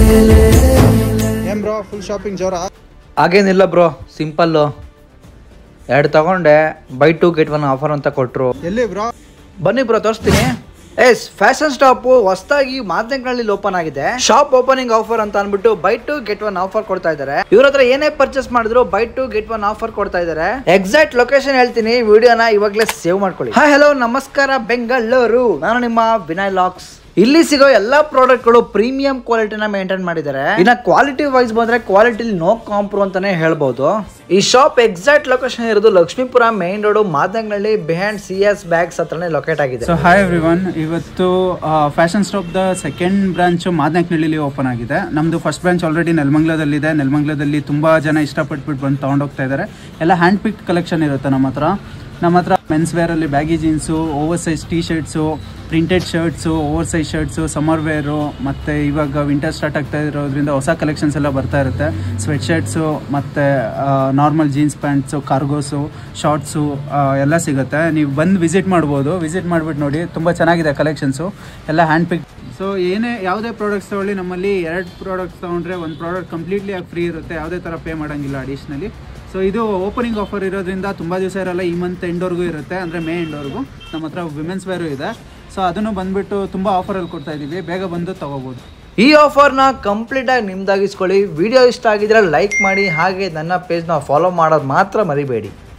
ಏನ್ bro full shopping ಜೋರ ಹಾಗೇನಿಲ್ಲ ಬ್ರೋ ಸಿಂಪಲ್ಲು ಎರಡು ತಗೊಂಡೆ buy two get one offer ಅಂತ ಕೊಟ್ಟರು ಎಲ್ಲಿ ಬ್ರೋ ಬನ್ನಿ ಬ್ರೋ ತೋರಿಸ್ತೀನಿ ಎಸ್ ಫ್ಯಾಷನ್ ಸ್ಟಾಪ್ ಹೊಸದಾಗಿ ಮಾದನೆಗಳಲ್ಲಿ ಓಪನ್ ಆಗಿದೆ ಶಾಪ್ ಓಪನಿಂಗ್ ಆಫರ್ ಅಂತ ಅನ್ಬಿಟ್ಟು buy two get one offer ಕೊಡ್ತಾ ಇದ್ದಾರೆ ಇವ್ರ ಹತ್ರ ಏನೇ ಪರ್ಚೇಸ್ ಮಾಡಿದ್ರು buy two get one offer ಕೊಡ್ತಾ ಇದ್ದಾರೆ ಎಕ್ಸಾಕ್ಟ್ ಲೊಕೇಶನ್ ಹೇಳ್ತೀನಿ ವಿಡಿಯೋನ ಇವಾಗಲೇ ಸೇವ್ ಮಾಡ್ಕೊಳ್ಳಿ ಹಾಯ್ ಹಲೋ ನಮಸ್ಕಾರ ಬೆಂಗಳೂರು ನಾನು ನಿಮ್ಮ ವಿನಯ್ ಲಾಕ್ಸ್ ಇಲ್ಲಿ ಸಿಗೋ ಎಲ್ಲಾ ಪ್ರಾಡಕ್ಟ್ ಗಳು ಪ್ರೀಮಿಯಂ ಕ್ವಾಲಿಟಿನ ಮೇಂಟೈನ್ ಮಾಡಿದ್ದಾರೆ ಇನ್ನ ಕ್ವಾಲಿಟಿ ವೈಸ್ ಬಂದ್ರೆ ಕ್ವಾಲಿಟಿ ನೋ ಕಾಂಪ್ರೋ ಅಂತಾನೆ ಹೇಳ್ಬಹುದು ಈ ಶಾಪ್ ಎಕ್ಸಾಕ್ಟ್ ಲೊಕೇಶನ್ ಇರೋದು Lakshmipura main road Madangalli behind C S bags ಹತ್ರನೇ ಲೊಕೇಟ್ ಆಗಿದೆ ಸೊ ಹಾಯ್ ಎವ್ರಿ ಒನ್ ಇವತ್ತು fashion stop the second branch ಮಾದನಕ್ನಳ್ಳಿಲಿ ಓಪನ್ ಆಗಿದೆ ನಮ್ಮದು ಫಸ್ಟ್ ಬ್ರಾಂಚ್ ಆಲ್ರೆಡಿ ನೆಲಮಂಗ್ಲದಲ್ಲಿದೆ ನೆಲಮಂಗ್ಲದಲ್ಲಿ ತುಂಬ ಜನ ಇಷ್ಟಪಟ್ಬಿಟ್ಟು ಬಂದು ತೊಗೊಂಡೋಗ್ತಾ ಇದ್ದಾರೆ ಎಲ್ಲ ಹ್ಯಾಂಡ್ ಪಿಕ್ ಕಲೆಕ್ಷನ್ ಇರುತ್ತೆ ನಮ್ಮ ಹತ್ರ ನಮ್ಮ ಹತ್ರ ಮೆನ್ಸ್ ವೇರಲ್ಲಿ baggy jeans over size T shirts printed shirts over size shirts summer wear ಮತ್ತು ಇವಾಗ ವಿಂಟರ್ ಸ್ಟಾರ್ಟ್ ಆಗ್ತಾ ಇರೋದ್ರಿಂದ ಹೊಸ ಕಲೆಕ್ಷನ್ಸ್ ಎಲ್ಲ ಬರ್ತಾ ಇರುತ್ತೆ ಸ್ವೆಟ್ ಶರ್ಟ್ಸು ಮತ್ತು normal jeans pants cargos shorts ಎಲ್ಲ ಸಿಗುತ್ತೆ ನೀವು ಬಂದು ವಿಸಿಟ್ ಮಾಡ್ಬೋದು ವಿಸಿಟ್ ಮಾಡಿಬಿಟ್ಟು ನೋಡಿ ತುಂಬ ಚೆನ್ನಾಗಿದೆ ಕಲೆಕ್ಷನ್ಸು ಎಲ್ಲ ಹ್ಯಾಂಡ್ ಪಿಕ್ ಸೊ ಏನೇ ಯಾವುದೇ ಪ್ರಾಡಕ್ಟ್ಸ್ ತೊಗೊಳ್ಳಿ ನಮ್ಮಲ್ಲಿ ಎರಡು ಪ್ರಾಡಕ್ಟ್ಸ್ ತೊಗೊಂಡ್ರೆ ಒಂದು ಪ್ರಾಡಕ್ಟ್ ಕಂಪ್ಲೀಟ್ಲಿ ಆಗಿ ಫ್ರೀ ಇರುತ್ತೆ ಯಾವುದೇ ಥರ ಪೇ ಮಾಡೋಂಗಿಲ್ಲ ಅಡಿಷ್ನಲಿ ಸೊ ಇದು ಓಪನಿಂಗ್ ಆಫರ್ ಇರೋದ್ರಿಂದ ತುಂಬ ದಿವಸ ಇರಲ್ಲ ಈ ಮಂತ್ ಎಂಡ್ವರೆಗೂ ಇರುತ್ತೆ ಅಂದರೆ ಮೇ ಎಂಡ್ವರೆಗೂ ನಮ್ಮ ಹತ್ರ ವಿಮೆನ್ಸ್ ವೇರು ಇದೆ ಸೊ ಅದನ್ನು ಬಂದುಬಿಟ್ಟು ತುಂಬ ಆಫರಲ್ಲಿ ಕೊಡ್ತಾ ಇದ್ದೀವಿ ಬೇಗ ಬಂದು ತೊಗೋಬೋದು ಈ ಆಫರ್ನ ಕಂಪ್ಲೀಟ್ ಆಗಿ ನಿಮ್ದಾಗಿಸ್ಕೊಳ್ಳಿ ವಿಡಿಯೋ ಇಷ್ಟ ಆಗಿದ್ರೆ ಲೈಕ್ ಮಾಡಿ ಹಾಗೆ ನನ್ನ ಪೇಜ್ನ ಫಾಲೋ ಮಾಡೋದು ಮಾತ್ರ ಮರಿಬೇಡಿ